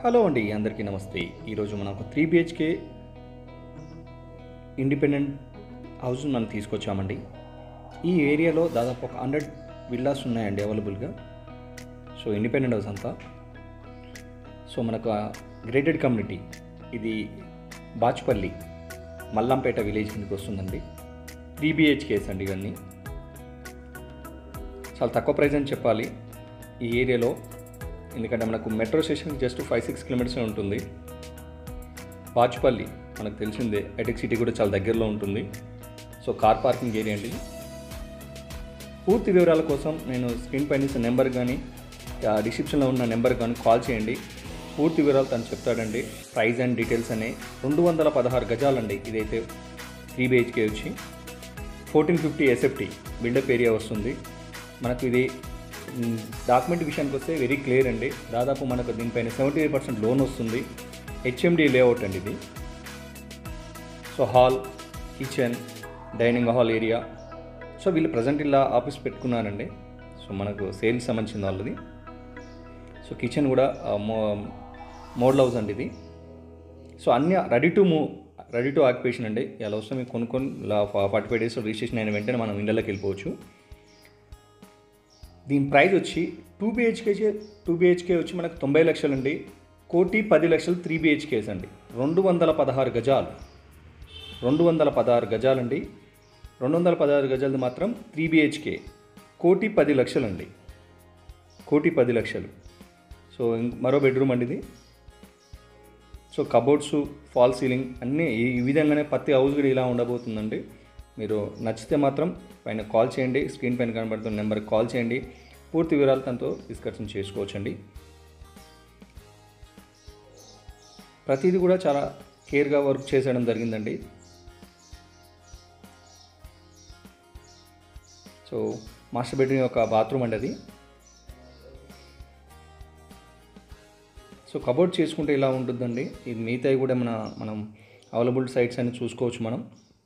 hello అండి అందరికీ నమస్తే ఈరోజు మనం ఒక త్రీ బిహెచ్కే ఇండిపెండెంట్ హౌస్ మనం తీసుకొచ్చామండి ఈ ఏరియాలో దాదాపు ఒక హండ్రెడ్ విల్లాస్ ఉన్నాయండి అవైలబుల్గా సో ఇండిపెండెంట్ హౌస్ అంతా సో మనకు గ్రేటెడ్ కమ్యూనిటీ ఇది బాచుపల్లి మల్లంపేట విలేజ్ కిందకి వస్తుందండి త్రీ బిహెచ్కేస్ అండి ఇవన్నీ చాలా తక్కువ ప్రైస్ అని చెప్పాలి ఈ ఏరియాలో ఎందుకంటే మనకు metro station just five six kilometres ఉంటుంది బాచుపల్లి మనకు తెలిసిందే ఎటెక్ సిటీ కూడా చాలా దగ్గరలో ఉంటుంది సో కార్ పార్కింగ్ ఏరియా అండి పూర్తి వివరాల కోసం నేను స్క్రీన్ పైన ఇచ్చిన నెంబర్ కానీ డిస్క్రిప్షన్లో ఉన్న నెంబర్ కానీ కాల్ చేయండి పూర్తి వివరాలు తను చెప్తాడండి ప్రైస్ అండ్ డీటెయిల్స్ అనే రెండు వందల పదహారు గజాలండి ఇదైతే త్రీ బిహెచ్కే వచ్చి fourteen fifty SFT built up area వస్తుంది మనకు ఇది డాక్యుమెంట్ విషయానికి వస్తే వెరీ క్లియర్ అండి దాదాపు మనకు దీనిపైన seventy eight percent loan HMD హెచ్ఎండి లేఅవుట్ అండి ఇది so hall kitchen dining hall area so వీళ్ళు ప్రజెంట్ ఇలా ఆఫీస్ పెట్టుకున్నారండి సో మనకు సేల్స్ సంబంధించిన వాళ్ళది సో కిచెన్ కూడా ఆ, మో మోడల్ హౌస్ అండి ఇది సో అన్ని ready to move ready to occupation అండి ఇలా వస్తే మీకు కొనుక్కొని ఫార్టీ ఫైవ్ డేస్ రిజిస్ట్రేషన్ అయిన వెంటనే మనం ఇండియాలోకి వెళ్ళిపోవచ్చు దీని ప్రైస్ వచ్చి టూ బిహెచ్కే టూ బిహెచ్కే వచ్చి మనకు తొంభై లక్షలు అండి కోటి పది లక్షలు త్రీ బిహెచ్కేస్ అండి రెండు వందల పదహారు గజాలు రెండు వందల పదహారు గజాలండి రెండు వందల పదహారు గజాలది మాత్రం త్రీ బిహెచ్కే కోటి పది లక్షలండి కోటి పది లక్షలు సో ఇం- మరో బెడ్రూమ్ అండి ఇది సో కబోర్డ్స్ ఫాల్ సీలింగ్ అన్నీ ఈ ఈ విధంగానే ప్రతి హౌస్ కూడా ఇలా ఉండబోతుందండి మీరు నచ్చితే మాత్రం పైన కాల్ చేయండి స్క్రీన్ పైన కనబడుతున్న నెంబర్కి కాల్ చేయండి పూర్తి వివరాలు తనతో డిస్కషన్ చేసుకోవచ్చండి ప్రతిదీ కూడా చాలా కేర్గా వర్క్ చేసేయడం జరిగిందండి సో మాస్టర్ బెడ్రూమ్ యొక్క బాత్రూమ్ అండి అది సో కబోర్డ్ చేసుకుంటే ఇలా ఉంటుందండి ఇది మిగతాయి కూడా మన మనం అవైలబుల్ సైట్స్ అని చూసుకోవచ్చు మనం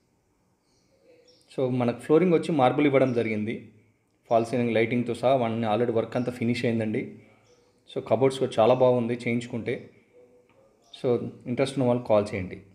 సో మనకు ఫ్లోరింగ్ వచ్చి మార్బుల్ ఇవ్వడం జరిగింది ఫాల్ సీలింగ్ లైటింగ్తో సహా వన్ ఆల్రెడీ వర్క్ అంతా ఫినిష్ అయిందండి సో కబోర్డ్స్ కూడా చాలా బాగుంది చేయించుకుంటే సో ఇంట్రెస్ట్ ఉన్న వాళ్ళు కాల్ చేయండి